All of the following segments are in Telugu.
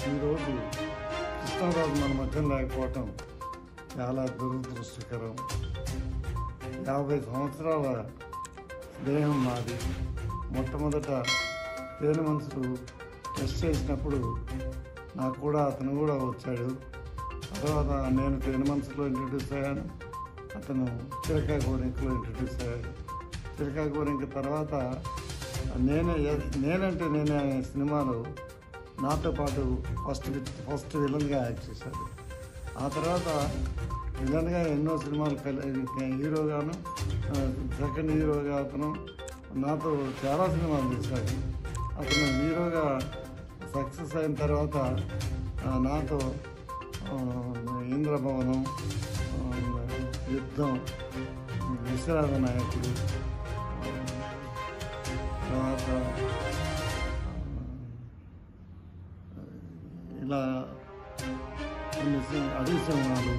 ఈరోజు కృష్ణరాజు మన మధ్య లేకపోవటం చాలా దురదృష్టకరం యాభై సంవత్సరాల దేహం నాది మొట్టమొదట తేనె మనసులు టెస్ట్ చేసినప్పుడు నాకు కూడా అతను కూడా వచ్చాడు తర్వాత నేను తేనె మనసులో ఇంట్రడ్యూస్ అయ్యాను అతను చిరకాయ గోరింకలో ఇంట్రడ్యూస్ అయ్యాడు చిరకాయ గోరింక తర్వాత నేనే నేనంటే నేనే అనే సినిమాలో నాతో పాటు ఫస్ట్ ఫస్ట్ విలన్గా యాక్ట్ చేశాడు ఆ తర్వాత విలన్గా ఎన్నో సినిమాలు కలి హీరోగాను సెకండ్ హీరోగా అతను నాతో చాలా సినిమాలు చేశాడు అతను హీరోగా సక్సెస్ అయిన తర్వాత ఆ, నాతో ఆ, ఇంద్రభవనం ఆ, యుద్ధం విశ్వనాథ నాయకుడు ఆ, తర్వాత ఆ, ఇలా కొన్ని సి- అడవి సినిమాలు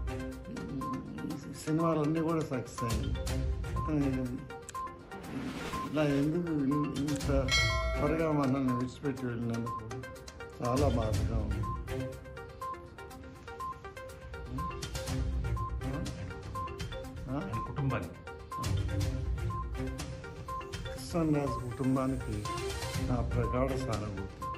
ఈ సినిమాలన్నీ కూడా సక్సెస్ అయ్యాయి అతను ఇలా ఎందుకు ఇన్- ఇంత త్వరగా మనల్ని విడిచిపెట్టి వెళ్ళినందుకు చాలా బాధగా ఉంది ఆ? ఆయన కుటుంబానికి కృష్ణరాజు కుటుంబానికి నా ప్రగాఢ సానుభూతి